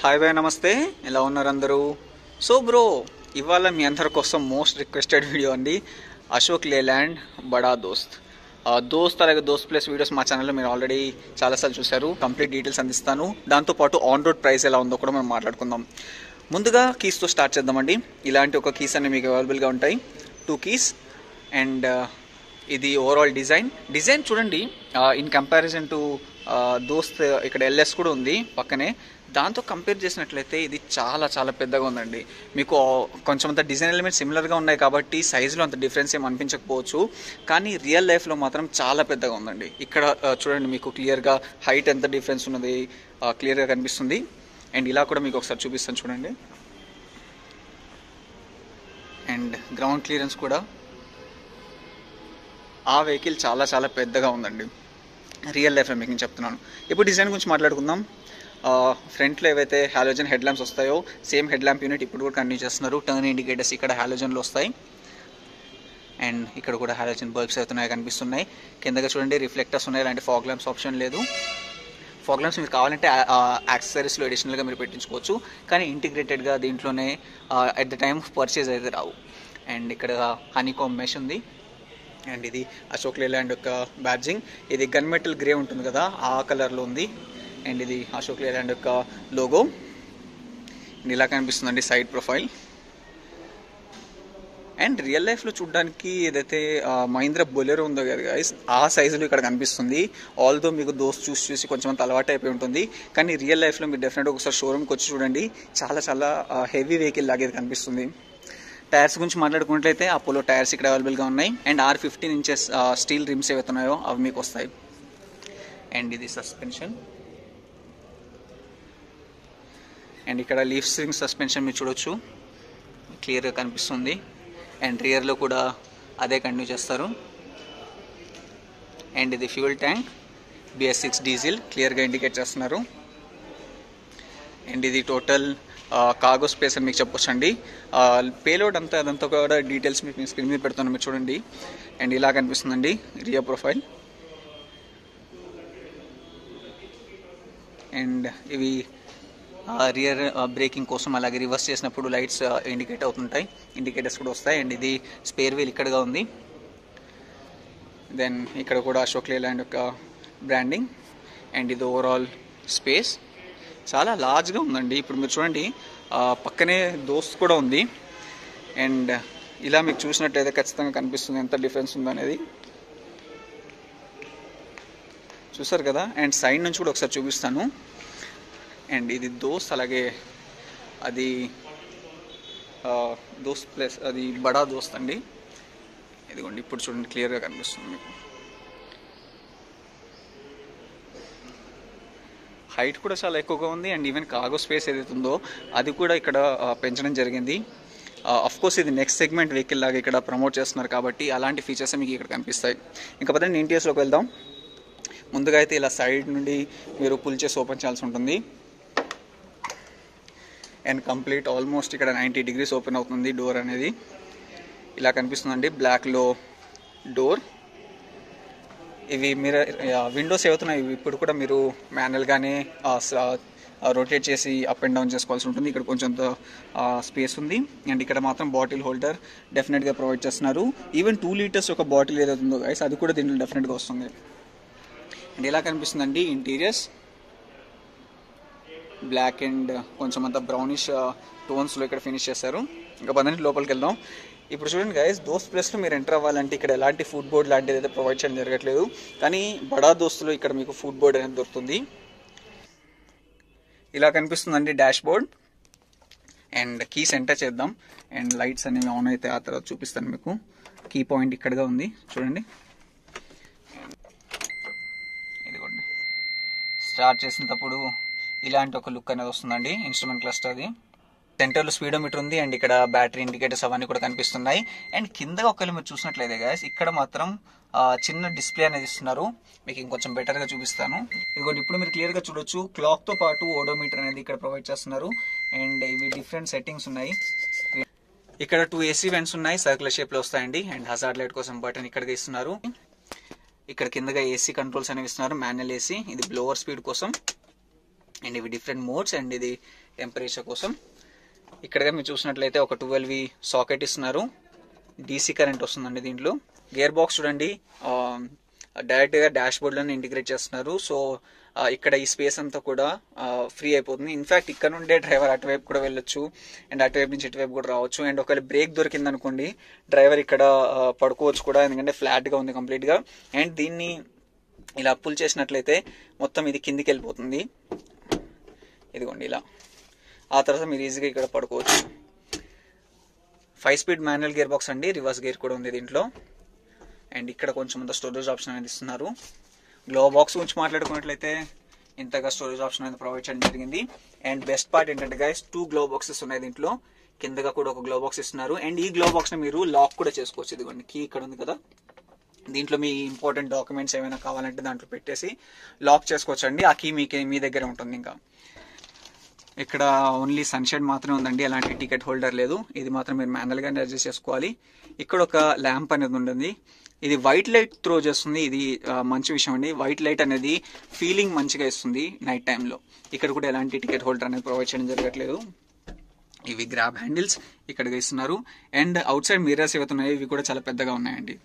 hi bye నమస్తే ఎలా ఉన్నారు అందరూ సో బ్రో ఇవాళ మీ అందరి కోసం మోస్ట్ రిక్వెస్టెడ్ వీడియో అండి అశోక్ లేలాండ్ బడా దోస్త్ ఆ, దోస్త్ అలాగే దోస్త్ ప్లస్ వీడియోస్ మా ఛానల్లో మీరు ఆల్రెడీ చాలాసార్లు చూశారు కంప్లీట్ డీటెయిల్స్ అందిస్తాను దాంతోపాటు ఆన్ రోడ్ ప్రైస్ ఎలా ఉందో కూడా మనం మాట్లాడుకుందాం ముందుగా కీస్తో స్టార్ట్ చేద్దామండి ఇలాంటి ఒక కీస్ అన్ని మీకు అవైలబుల్గా ఉంటాయి టూ కీస్ అండ్ ఇది ఓవరాల్ డిజైన్ డిజైన్ చూడండి ఇన్ కంపారిజన్ టు దోస్త్ ఇక్కడ ఎల్ఎస్ కూడా ఉంది పక్కనే దాంతో కంపేర్ చేసినట్లయితే ఇది చాలా చాలా పెద్దగా ఉందండి మీకు కొంచెం అంత డిజైన్ ఎలిమెంట్స్ సిమిలర్గా ఉన్నాయి కాబట్టి సైజులో అంత డిఫరెన్స్ ఏం అనిపించకపోవచ్చు కానీ రియల్ లైఫ్లో మాత్రం చాలా పెద్దగా ఉందండి ఇక్కడ ఆ, చూడండి మీకు క్లియర్గా హైట్ ఎంత డిఫరెన్స్ ఉన్నది క్లియర్గా కనిపిస్తుంది అండ్ ఇలా కూడా మీకు ఒకసారి చూపిస్తాను చూడండి అండ్ గ్రౌండ్ క్లియరెన్స్ కూడా ఆ వెహికల్ చాలా చాలా పెద్దగా ఉందండి రియల్ లైఫ్లో మీకు నేను చెప్తున్నాను ఇప్పుడు డిజైన్ గురించి మాట్లాడుకుందాం ఫ్రంట్లో ఏవైతే హాలోజన్ హెడ్ ల్యాంప్స్ వస్తాయో సేమ్ హెడ్ ల్యాంప్ యూనిట్ ఇప్పుడు కూడా కంటిన్యూ చేస్తున్నారు టర్న్ ఇండికేటర్స్ ఇక్కడ హాలోజన్లో వస్తాయి అండ్ ఇక్కడ కూడా హాలోజన్ బల్బ్స్ అవుతున్నాయి కనిపిస్తున్నాయి కిందగా చూడండి రిఫ్లెక్టర్స్ ఉన్నాయి ఇలాంటి ఫాగ్ ల్యాంప్స్ ఆప్షన్ లేదు ఫాగ్ ల్యాంప్స్ మీరు కావాలంటే యాక్సెసరీస్లో అడిషనల్గా మీరు పెట్టించుకోవచ్చు కానీ ఇంటిగ్రేటెడ్గా దీంట్లోనే at the time of purchase అయితే రావు అండ్ ఇక్కడ హనీకామ్ మెష్ ఉంది అండ్ ఇది అశోక్ లేలాండ్ యొక్క బ్యాడ్జింగ్ ఇది గన్ మెటల్ గ్రే ఉంటుంది కదా ఆ కలర్లో ఉంది అండ్ ఇది అశోక్ లేలాండ్ యొక్క లోగో అండ్ ఇలా కనిపిస్తుందండి సైడ్ ప్రొఫైల్ అండ్ రియల్ లైఫ్లో చూడడానికి ఏదైతే ఆ, మహీంద్రా బొలెరో ఉందో కదా guys, ఆ సైజులో ఇక్కడ కనిపిస్తుంది ఆల్దో మీకు దోస్త్ చూసి చూసి కొంచెం అంత అలవాటు అయిపోయి ఉంటుంది కానీ రియల్ లైఫ్లో మీరు డెఫినెట్గా ఒకసారి షోరూమ్కి వచ్చి చూడండి చాలా చాలా హెవీ వెహికల్ లాగే ఇది కనిపిస్తుంది టైర్స్ గురించి మాట్లాడుకున్నట్లయితే అపోలో టైర్స్ ఇక్కడ అవైలబుల్గా ఉన్నాయి and R fifteen inches steel rims ఏవైతే ఉన్నాయో అవి మీకు వస్తాయి అండ్ ఇది సస్పెన్షన్ అండ్ ఇక్కడ లీఫ్ స్ప్రింగ్ సస్పెన్షన్ మీరు చూడొచ్చు క్లియర్గా కనిపిస్తుంది అండ్ రియర్లో కూడా అదే కంటిన్యూ చేస్తారు అండ్ ఇది fuel tank BS six diesel క్లియర్గా ఇండికేట్ చేస్తున్నారు అండ్ ఇది టోటల్ కార్గో స్పేస్ అని మీకు చెప్పొచ్చు అండి పేలోడ్ అంతా అదంతా కూడా డీటెయిల్స్ మీకు స్క్రీన్ మీద పెడుతున్నాను మీరు చూడండి అండ్ ఇలా కనిపిస్తుందండి రియా ప్రొఫైల్ అండ్ ఇవి రియర్ బ్రేకింగ్ కోసం అలాగే రివర్స్ చేసినప్పుడు లైట్స్ ఇండికేట్ అవుతుంటాయి ఇండికేటర్స్ కూడా వస్తాయి అండ్ ఇది స్పేర్ వీల్ ఇక్కడగా ఉంది దెన్ ఇక్కడ కూడా అశోక్ లేలాండ్ యొక్క బ్రాండింగ్ అండ్ ఇది ఓవరాల్ స్పేస్ చాలా లార్జ్గా ఉందండి ఇప్పుడు మీరు చూడండి ఆ, పక్కనే దోస్త్ కూడా ఉంది అండ్ ఇలా మీకు చూసినట్టయితే ఖచ్చితంగా కనిపిస్తుంది ఎంత డిఫరెన్స్ ఉందనేది చూసారు కదా అండ్ సైడ్ నుంచి కూడా ఒకసారి చూపిస్తాను అండ్ ఇది దోస్త్ అలాగే అది ఆ, దోస్త్ ప్లస్ అది బడా దోస్త్ అండి ఇదిగోండి ఇప్పుడు చూడండి క్లియర్గా కనిపిస్తుంది మీకు హైట్ కూడా చాలా ఎక్కువగా ఉంది అండ్ ఈవెన్ కార్గో స్పేస్ ఏదైతే ఉందో అది కూడా ఇక్కడ ఆ, పెంచడం జరిగింది అఫ్ కోర్స్ ఇది నెక్స్ట్ సెగ్మెంట్ వెహికల్ లాగా ఇక్కడ ప్రమోట్ చేస్తున్నారు కాబట్టి అలాంటి ఫీచర్స్ మీకు ఇక్కడ కనిపిస్తాయి ఇంకా పదండి ఇంటీరియర్స్లోకి వెళ్దాం ముందుగా అయితే ఇలా సైడ్ నుండి మీరు పుల్ చేసి ఓపెన్ చేయాల్సి ఉంటుంది అండ్ కంప్లీట్ ఆల్మోస్ట్ ఇక్కడ నైంటీ డిగ్రీస్ ఓపెన్ అవుతుంది డోర్ అనేది ఇలా కనిపిస్తుందండి బ్లాక్లో డోర్ ఇవి మీరు విండోస్ ఏవవుతున్నాయి ఇవి ఇప్పుడు కూడా మీరు మాన్యువల్గానే రొటేట్ చేసి అప్ అండ్ డౌన్ చేసుకోవాల్సి ఉంటుంది ఇక్కడ కొంచెం స్పేస్ ఉంది అండ్ ఇక్కడ మాత్రం బాటిల్ హోల్డర్ డెఫినెట్గా ప్రొవైడ్ చేస్తున్నారు ఈవెన్ టూ లీటర్స్ ఒక బాటిల్ ఏదైతే ఉందో గైస్ అది కూడా దీంట్లో డెఫినెట్గా వస్తుంది అండ్ ఎలా కనిపిస్తుందండి ఇంటీరియర్స్ బ్లాక్ అండ్ కొంచెం అంత బ్రౌనిష్ టోన్స్లో ఇక్కడ ఫినిష్ చేశారు ఇంకా పదండి లోపలికి వెళ్దాం ఇప్పుడు చూడండి గైస్ దోస్త్ ప్లేస్లో మీరు ఎంటర్ అవ్వాలంటే ఇక్కడ ఎలాంటి ఫుడ్ బోర్డ్ లాంటిది అయితే ప్రొవైడ్ చేయడం జరగట్లేదు కానీ బడా దోస్తులో ఇక్కడ మీకు ఫుడ్ బోర్డ్ అనేది దొరుకుతుంది ఇలా కనిపిస్తుందండి dashboard and keys enter చేద్దాం అండ్ లైట్స్ అనేవి ఆన్ అయితే ఆ తర్వాత చూపిస్తాను మీకు కీ పాయింట్ ఇక్కడగా ఉంది చూడండి ఇదిగోండి స్టార్ట్ చేసినప్పుడు ఇలాంటి ఒక లుక్ అనేది వస్తుందండి ఇన్స్ట్రుమెంట్ క్లస్టర్ అది సెంటర్లో స్పీడోమీటర్ ఉంది అండ్ ఇక్కడ బ్యాటరీ ఇండికేటర్స్ అవన్నీ కూడా కనిపిస్తున్నాయి అండ్ కింద ఒకవేళ మీరు చూసినట్లయితే గాయస్ ఇక్కడ మాత్రం ఆ, చిన్న డిస్ప్లే అనేది ఇస్తున్నారు మీకు ఇంకొంచెం better గా చూపిస్తాను ఇదిగోండి ఇప్పుడు మీరు క్లియర్ గా చూడొచ్చు క్లాక్ తో పాటు ఓడోమీటర్ అనేది ఇక్కడ ప్రొవైడ్ చేస్తున్నారు అండ్ ఇవి డిఫరెంట్ సెట్టింగ్స్ ఉన్నాయి ఇక్కడ టూ ఏసీ వెంట్స్ ఉన్నాయి సర్కులర్ షేప్ లో వస్తాయండి అండ్ హజార్డ్ లైట్ కోసం బటన్ ఇక్కడ ఇస్తున్నారు ఇక్కడ కిందగా ఏసీ కంట్రోల్స్ అనేవి ఇస్తున్నారు మాన్యువల్ ఏసీ ఇది బ్లోవర్ స్పీడ్ కోసం అండ్ ఇవి డిఫరెంట్ మోడ్స్ అండ్ ఇది టెంపరేచర్ కోసం ఇక్కడగా మీరు చూసినట్లయితే ఒక ట్వెల్వ్ వి సాకెట్ ఇస్తున్నారు డీసీ కరెంట్ వస్తుందండి దీంట్లో గేర్ బాక్స్ చూడండి డైరెక్ట్ గా డాష్ బోర్డ్ లోనే ఇంటిగ్రేట్ చేస్తున్నారు సో ఆ, ఇక్కడ ఈ స్పేస్ అంతా కూడా ఫ్రీ అయిపోతుంది ఇన్ఫాక్ట్ ఇక్కడ నుండే డ్రైవర్ అటువైపు కూడా వెళ్ళొచ్చు అండ్ అటువైపు నుంచి ఇటువైపు కూడా రావచ్చు అండ్ ఒకవేళ బ్రేక్ దొరికింది అనుకోండి డ్రైవర్ ఇక్కడ ఆ, పడుకోవచ్చు కూడా ఎందుకంటే ఫ్లాట్ గా ఉంది కంప్లీట్ గా అండ్ దీన్ని ఇలా పుల్ చేసినట్లయితే మొత్తం ఇది కిందికి వెళ్ళిపోతుంది ఇదిగోండి ఇలా ఆ తర్వాత మీరు ఈజీగా ఇక్కడ పడుకోవచ్చు five speed manual gearbox అండి రివర్స్ గేర్ కూడా ఉంది దీంట్లో అండ్ ఇక్కడ కొంచెం అంత స్టోరేజ్ ఆప్షన్ అనేది ఇస్తున్నారు గ్లో బాక్స్ గురించి మాట్లాడుకున్నట్లయితే ఇంతగా స్టోరేజ్ ఆప్షన్ అనేది ప్రొవైడ్ చేయడం జరిగింది అండ్ బెస్ట్ పార్ట్ ఏంటంటే గైస్ టూ గ్లో బాక్సెస్ ఉన్నాయి దీంట్లో కిందగా కూడా ఒక గ్లో బాక్స్ ఇస్తున్నారు అండ్ ఈ గ్లో బాక్స్ ని మీరు లాక్ కూడా చేసుకోవచ్చు ఇదిగోండి కీ ఇక్కడ ఉంది కదా దీంట్లో మీ ఇంపార్టెంట్ డాక్యుమెంట్స్ ఏమైనా కావాలంటే దాంట్లో పెట్టేసి లాక్ చేసుకోవచ్చు అండి ఆ కీ మీకు మీ దగ్గర ఉంటుంది ఇంకా ఇక్కడ ఓన్లీ సన్షైడ్ మాత్రమే ఉందండి ఎలాంటి టికెట్ హోల్డర్ లేదు ఇది మాత్రం మీరు మాన్యువల్ గా అడ్జస్ట్ చేసుకోవాలి ఇక్కడ ఒక ల్యాంప్ అనేది ఉంటుంది ఇది వైట్ లైట్ త్రో చేస్తుంది ఇది ఆ, మంచి విషయం అండి వైట్ లైట్ అనేది ఫీలింగ్ మంచిగా ఇస్తుంది నైట్ టైంలో ఇక్కడ కూడా ఎలాంటి టికెట్ హోల్డర్ అనేది ప్రొవైడ్ చేయడం జరగట్లేదు ఇవి గ్రాబ్ హ్యాండిల్స్ ఇక్కడ ఇస్తున్నారు అండ్ అవుట్ సైడ్ మిర్రర్స్ ఏవైతే ఉన్నాయో ఇవి కూడా చాలా పెద్దగా ఉన్నాయండి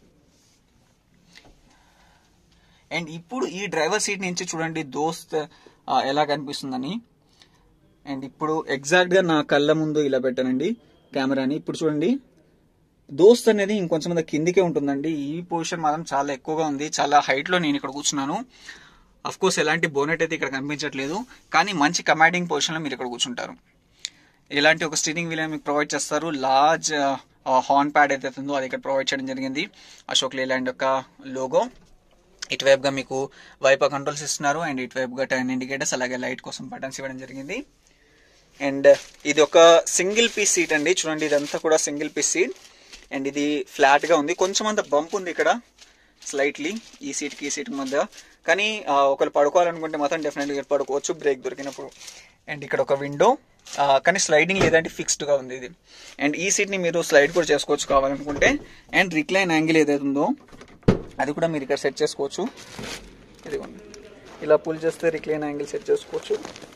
అండ్ ఇప్పుడు ఈ డ్రైవర్ సీట్ నుంచి చూడండి దోస్త్ ఆ, ఎలా కనిపిస్తుందని అండ్ ఇప్పుడు ఎగ్జాక్ట్ గా నా కళ్ళ ముందు ఇలా పెట్టానండి కెమెరాని ఇప్పుడు చూడండి దోస్త్ అనేది ఇంకొంచెం మంది కిందికే ఉంటుందండి ఈ పొజిషన్ మాత్రం చాలా ఎక్కువగా ఉంది చాలా హైట్ లో నేను ఇక్కడ కూర్చున్నాను అఫ్ కోర్స్ ఎలాంటి బోనెట్ అయితే ఇక్కడ కనిపించట్లేదు కానీ మంచి కమాండింగ్ పొజిషన్ లో మీరు ఇక్కడ కూర్చుంటారు ఇలాంటి ఒక స్టీరింగ్ వీల్ మీకు ప్రొవైడ్ చేస్తారు లార్జ్ హార్న్ ప్యాడ్ ఏదైతే ఉందో అది ఇక్కడ ప్రొవైడ్ చేయడం జరిగింది అశోక్ లేలాండ్ యొక్క లోగో ఇటువైపుగా మీకు వైపర్ కంట్రోల్స్ ఇస్తున్నారు అండ్ ఇటువైపుగా టర్న్ ఇండికేటర్స్ అలాగే లైట్ కోసం బటన్స్ ఇవ్వడం జరిగింది అండ్ ఇది ఒక సింగిల్ పీస్ సీట్ అండి చూడండి ఇదంతా కూడా సింగిల్ పీస్ సీట్ అండ్ ఇది ఫ్లాట్ గా ఉంది కొంచెం అంత బంప్ ఉంది ఇక్కడ స్లైట్లీ ఈ సీట్ కి ఈ సీట్ మధ్య కానీ ఆ, ఒకరు పడుకోవాలనుకుంటే మాత్రం డెఫినెట్గా ఇక్కడ పడుకోవచ్చు బ్రేక్ దొరికినప్పుడు అండ్ ఇక్కడ ఒక విండో కానీ స్లైడింగ్ లేదంటే ఫిక్స్డ్ గా ఉంది ఇది అండ్ ఈ సీట్ ని మీరు స్లైడ్ కూడా చేసుకోవచ్చు కావాలనుకుంటే అండ్ రిక్లైన్ యాంగిల్ ఏదైతే ఉందో అది కూడా మీరు ఇక్కడ సెట్ చేసుకోవచ్చు ఇదిగోండి ఇలా పుల్ చేస్తే రిక్లైన్ యాంగిల్ సెట్ చేసుకోవచ్చు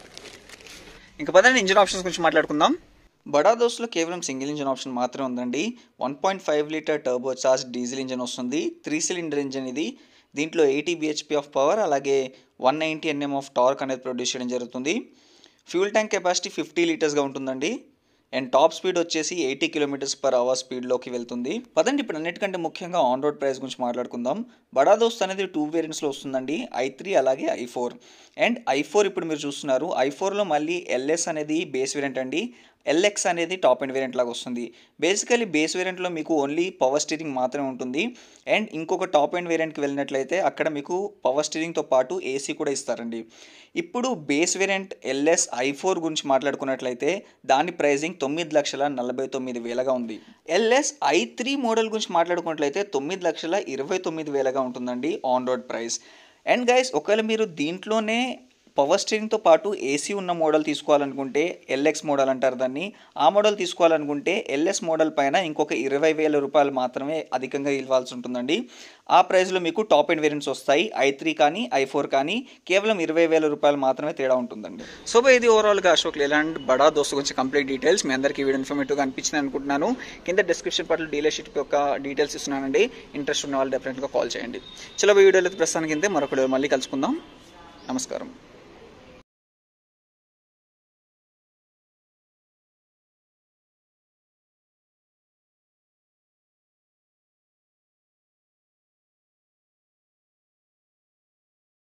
ఇంకా పదండి ఇంజిన్ ఆప్షన్స్ గురించి మాట్లాడుకుందాం బడా దోస్లో కేవలం సింగిల్ ఇంజిన్ ఆప్షన్ మాత్రమే ఉందండి one point five litre turbo charge diesel engine వస్తుంది త్రీ సిలిండర్ ఇంజిన్ ఇది దీంట్లో ఎయిటీ బిహెచ్పి ఆఫ్ పవర్ అలాగే one ninety NM of torque అనేది ప్రొడ్యూస్ చేయడం జరుగుతుంది ఫ్యూల్ ట్యాంక్ కెపాసిటీ ఫిఫ్టీ లీటర్స్గా ఉంటుందండి అండ్ టాప్ స్పీడ్ వచ్చేసి ఎయిటీ కిలోమీటర్స్ పర్ అవర్ స్పీడ్లోకి వెళ్తుంది పదండి ఇప్పుడు అన్నిటికంటే ముఖ్యంగా ఆన్ రోడ్ ప్రైస్ గురించి మాట్లాడుకుందాం బడా దోస్త్ అనేది టూ వేరియంట్స్లో వస్తుందండి ఐ త్రీ అలాగే I four and I four ఇప్పుడు మీరు చూస్తున్నారు ఐ ఫోర్లో మళ్ళీ ఎల్ఎస్ అనేది బేస్ వేరియంట్ అండి ఎల్ఎక్స్ అనేది టాప్ అండ్ వేరియంట్ లాగా వస్తుంది బేసికలీ బేస్ వేరియంట్లో మీకు ఓన్లీ పవర్ స్టీరింగ్ మాత్రమే ఉంటుంది అండ్ ఇంకొక టాప్ అండ్ వేరియంట్కి వెళ్ళినట్లయితే అక్కడ మీకు పవర్ స్టీరింగ్తో పాటు ఏసీ కూడా ఇస్తారండి ఇప్పుడు base variant LS I four గురించి మాట్లాడుకున్నట్లయితే దాని ప్రైజింగ్ తొమ్మిది లక్షల నలభై తొమ్మిది వేలగా ఉంది ఎల్ఎస్ ఐ త్రీ మోడల్ గురించి మాట్లాడుకున్నట్లయితే తొమ్మిది లక్షల ఇరవై తొమ్మిది వేలగా ఉంటుందండి on road price and guys ఒకవేళ మీరు దీంట్లోనే పవర్ స్టీరింగ్తో పాటు ఏసీ ఉన్న మోడల్ తీసుకోవాలనుకుంటే ఎల్ఎక్స్ మోడల్ అంటారు దాన్ని ఆ మోడల్ తీసుకోవాలనుకుంటే ఎల్ఎస్ మోడల్ పైన ఇంకొక ఇరవై వేల రూపాయలు మాత్రమే అధికంగా ఇవ్వాల్సి ఉంటుందండి ఆ ప్రైస్లో మీకు టాప్ అండ్ వేరియంట్స్ వస్తాయి ఐ త్రీ కానీ ఐ ఫోర్ కానీ కేవలం ఇరవై వేల రూపాయలు మాత్రమే తేడా ఉంటుందండి సో ఇది ఓవరాల్గా అశోక్ లేలాండ్ బడా దోస్తు గురించి కంప్లీట్ డీటెయిల్స్ మీ అందరికీ వీడియో ఇన్ఫర్మేటివ్గా అనిపించింది అనుకుంటున్నాను కింద డిస్క్రిప్షన్ పట్ల డీలర్షిప్ యొక్క డీటెయిల్స్ ఇస్తున్నానండి ఇంట్రెస్ట్ ఉన్న వాళ్ళు డెఫినెట్గా కాల్ చేయండి చలో ఈ వీడియోలో ప్రస్తుతానికి ఇంతే మరొక వీడియో మళ్ళీ కలుసుకుందాం నమస్కారం